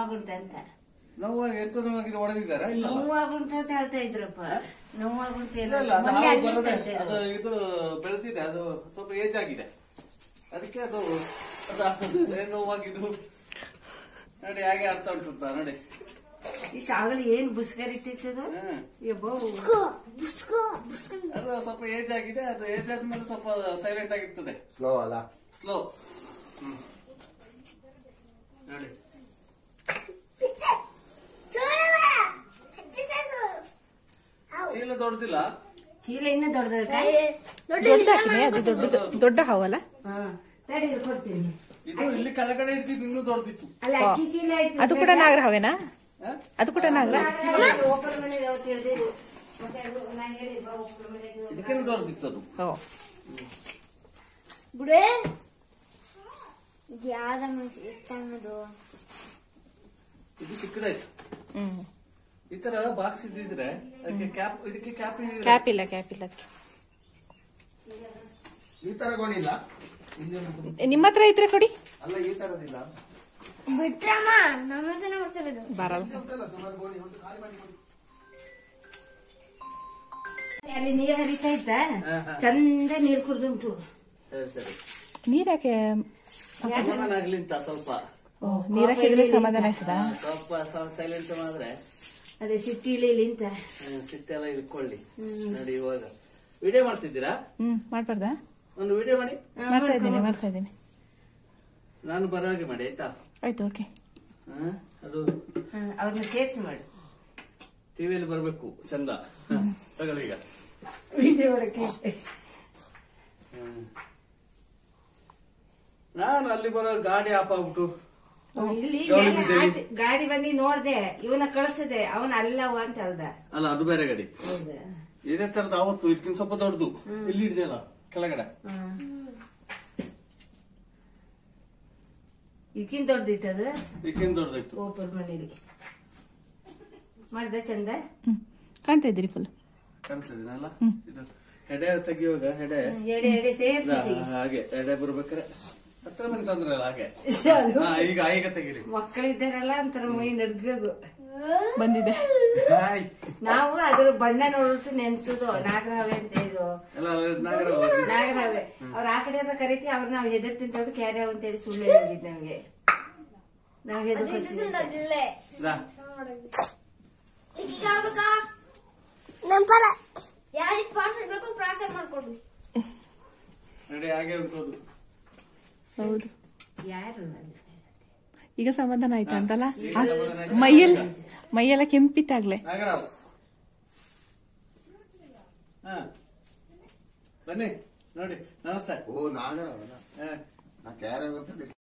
ನೋವಾಗುಂಟೆ ಅಂತ ನೋವಾಗಿ ಎಂತ ನೋವಾಗಿದ್ರೆ ಹೊಡೆದಿದ್ದಾರಾ ಇಲ್ಲ ನೋವಾಗುಂಟು ಅಂತ ಹೇಳ್ತಾ ಇದ್ರಪ್ಪ ನೋವಾಗುಂಟು ಇಲ್ಲ ಇಲ್ಲ ಅದು ಹಾವು ಬರದೆ ಅದು ಇದು ಬೆಳೆದಿದೆ ಅದು ಸ್ವಲ್ಪ ಏಜ್ ಆಗಿದೆ ಅದಕ್ಕೆ ಅದು ಅದು ಏನು ನೋವಾಗಿದ್ದು ನೋಡಿ ಹಾಗೆ ಅರ್ಥ ಉಂಟು ಅಂತ ನೋಡಿ ಈ ಶಾವಳಿ ಏನ್ ಬುಸ್ಕರಿತೈತದು ಹ್ಮ್. ಯಬ್ಬೋ ಅದು ಸ್ವಲ್ಪ ಏಜ್ ಆಗಿದೆ ಅದು ಏಜ್ ಆದ್ಮೇಲೆ ಸ್ವಲ್ಪ ಸೈಲೆಂಟ್ ಆಗಿರ್ತದೆ ಸ್ಲೋ ಅಲ್ಲ ಸ್ಲೋ ನೋಡಿ ಚೀಲ ದೊಡ್ಡದಿಲ್ಲ ಚೀಲ ಇನ್ನೂ ದೊಡ್ಡದ ದೊಡ್ಡದಾಕಿನಿ ಅದು ದೊಡ್ಡದು ದೊಡ್ಡ ಹಾವಲ್ಲ ಹಾ ತಡಿ ಇದು ಕೊಡ್ತೀನಿ ಇದು ಇಲ್ಲಿ ಕೆಳಗಡೆ ಇಡ್ತಿದ್ದು ಇನ್ನೂ ದೊಡ್ಡದಿತ್ತು ಅಲ್ಲ ಅಕ್ಕಿ ಚೀಲ ಐತಿ ಅದು ಕೂಡ ನಾಗರ ಹಾವೇನಾ ಹ? ಅದು ಕೂಡ ನಾಗರ ಓಪನ್ ಮನೆ ಯಾವತ್ತು ಹೇಳ್ದಿದ್ದು ಮತ್ತೆ ಅದು ನಾನು ಹೇಳಿದ್ವ ಓಪನ್ ಮನೆದು ಇದಕ್ಕೆಲ್ಲ ದೊಡ್ಡದಿತ್ತು ಅದು ಓ ಬುಡೇ ಇದು ಯಾವ್ದ ಎಷ್ಟು ಅನ್ನೋದು ಇದು ಚಿಕ್ಕದಾಯ್ತು ಹ್ಮ್ ಈ ತರ ಬಾಕ್ಸ್ ಇದ್ದಿದ್ರೆ ಅದಕ್ಕೆ ಕ್ಯಾಪ್ ಇದಕ್ಕೆ ಕ್ಯಾಪ್ ಕ್ಯಾಪ್ ಇಲ್ಲ ಕ್ಯಾಪ್ ಇಲ್ಲ ಅದಕ್ಕೆ ಈ ತರ ಗೋಣಿಲ್ಲ ಇಲ್ಲಿ ಒಂದು- ನಿಮ್ಮ ಹತ್ರ ಇದ್ರೆ ಕೊಡಿ ಅಲ್ಲ ಈ ತರದಿಲ್ಲ ಬಿಟ್ರಮ್ಮ ನಮ್ಮ ಹತ್ರನೇ ಬರ್ತಿರೋದು ಬರಲ್ಲ ಉಂಟಲ್ಲ ಸುಮಾರು ಗೋಣಿ ಒಂದು ಖಾಲಿ ಮಾಡಿ ಕೊಡಿ ಅಲ್ಲಿ ನೀರ್ ಹರಿತಾ ಇತ್ತ ಚಂದ ನೀರ್ ಕುಡ್ದುಂಟು ಸರಿ ಸರಿ ನೀರ್ ಯಾಕೆ ಸಮಾಧಾನ ಆಗ್ಲಿ ಅಂತ ಸ್ವಲ್ಪ ಓ ನೀರ್ ಹಾಕಿದ್ರೆ ಸಮಾಧಾನ ಆಯ್ತದ ಸ್ವಲ್ಪ ಸೈಲೆಂಟ್ ಮಾಡಿದ್ರೆ ಅದೇ ಸಿಟ್ಟಿಲಿ ಅಂತ ಹ್ಮ್, ಸಿಟ್ಟೆಲ್ಲ ಇಳ್ಕೊಳ್ಳಿ ನೋಡಿ ಇವಾಗ ವಿಡಿಯೋ ಮಾಡ್ತಿದ್ದೀರಾ ಹ್ಮ್ ಮಾಡ್ಬಾರ್ದಾ ಒಂದು ವಿಡಿಯೋ ಮಾಡಿ ಮಾಡ್ತಾ ಇದ್ದೀನಿ ಮಾಡ್ತಾ ಇದ್ದೀನಿ ನಾನು ಬರೋ ಹಾಗೆ ಮಾಡಿ ಆಯ್ತಾ ಆಯ್ತು ಓಕೆ ಹ? ಅದು ಅವ್ರನ್ನ ಸೇರ್ಸಿ ಮಾಡು ಟಿವಿಯಲ್ಲಿ ಬರ್ಬೇಕು ಚಂದ ತಗೊಳ್ಳಿ ಈಗ ವಿಡಿಯೋ ಒಳಗೆ ಹ್ಮ್. ನಾನು ಅಲ್ಲಿ ಬರೋ ಗಾಡಿ ಆಫ್ ಆಗ್ಬಿಟ್ಟು ಇಲ್ಲಿ ಗೌರಿ ಮೇಲೆ ಬಿದ್ದೇವಿ. ಆಚೆ ಗಾಡಿ ಬಂದಿ ನೋಡ್ದೆ ಇವನ ಕಳ್ಸದೆ ಅವನ ಅಲ್ಲವ ಅಂತ ಹೇಳ್ದ ಅಲ್ಲ ಅದು ಬೇರೆ ಗಾಡಿ ಹೌದಾ ಇದೇ ತರದ ಅವತ್ತು ಇದಕ್ಕಿಂತ ಸ್ವಲ್ಪ ದೊಡ್ಡದು ಇಲ್ಲಿ ಹಿಡ್ದಲ್ಲ ಕೆಳಗಡೆ ಇದಕ್ಕಿಂತ ದೊಡ್ಡದಿತ್ತು ಅದು ಇದಕ್ಕಿಂತ ದೊಡ್ಡದಾಯ್ತು ಓಪನ್ ಮನೇಲಿ ಮಾಡ್ದ ಚಂದ ಹ್ಮ್ ಕಾಣ್ತಾ ಇದ್ದೀರಿ ಫುಲ್ ಕಾಣಿಸ್ತದಿನಲ್ಲ ಇದು ಹೆಡೆ ತೆಗಿಯುವಾಗ ಹೆಡೆ ಎಡೆ ಎಡೆ ಇದ, ಸೇರ್ಸಿ ಹಾಗೆ ಎಡೆ ಬರ್ಬೇಕಾರೆ ಹತ್ರ ಮನೆ ತಂದ್ರಲ್ಲ ಹಾಗೆ ಅದು ಹಾ, ಈಗ ಈಗ ತೆಗಿರಿ ಮಕ್ಕಳಿದ್ದಾರಲ್ಲ ಅಂತರ ಮೈ ನಡ್ಗದು ಬಂದಿದೆ ಹಾಯ್. ನಾವು ಅದ್ರ ಬಣ್ಣ ನೋಡ್ಬಿಟ್ಟು ನೆನ್ಸುದು ನಾಗರಹವೆ ಅಂತ ಇದು ಎಲ್ಲ ನಾಗರವ ನಾಗರಹವೆ ಅವ್ರ ಆ ಕಡೆ ಅಂತ ಕರಿತಿ ಅವ್ರ ನಾವು ಹೆದರ್ತಿಂತ ಕ್ಯಾರೆ ಹಾವು ಅಂತ ಹೇಳಿ ಸುಳ್ಳು ಹೇಳಿದ್ ನಮ್ಗೆ ನಾವ್ ಹೆದರ್ಕೊಳ್ತೀವಿ ಇಲ್ಲೇ ಇದಾ? ಈಗ ಆಗ್ಬೇಕಾ ನಂಪಲ ಯಾರಿಗೆ ಪಾರ್ಸಲ್ ಬೇಕು ಪಾರ್ಸಲ್ ಮಾಡ್ಕೊಡ್ರಿ ನೋಡಿ ಹಾಗೆ ಉಂಟು ಅದು ಹೌದು ಯಾರು ಈಗ ಸಮಾಧಾನ ಆಯ್ತಾ ಅಂತಲ್ಲ ಈಗ ಆ, ಸಮಾಧಾನ ಆಯ್ತು. ಮೈಯೆಲ್ಲ ಮೈಯೆಲ್ಲ ಕೆಂಪಿತ್ತಾಗ್ಲೆ ನಾಗರಾವ್ ಹಾ ಬನ್ನಿ ನೋಡಿ ನಮಸ್ತೆ ಓ ನಾಗರ ಹಾ ನಾ ಕ್ಯಾರ ಗೊತ್ತಿಲ್ಲ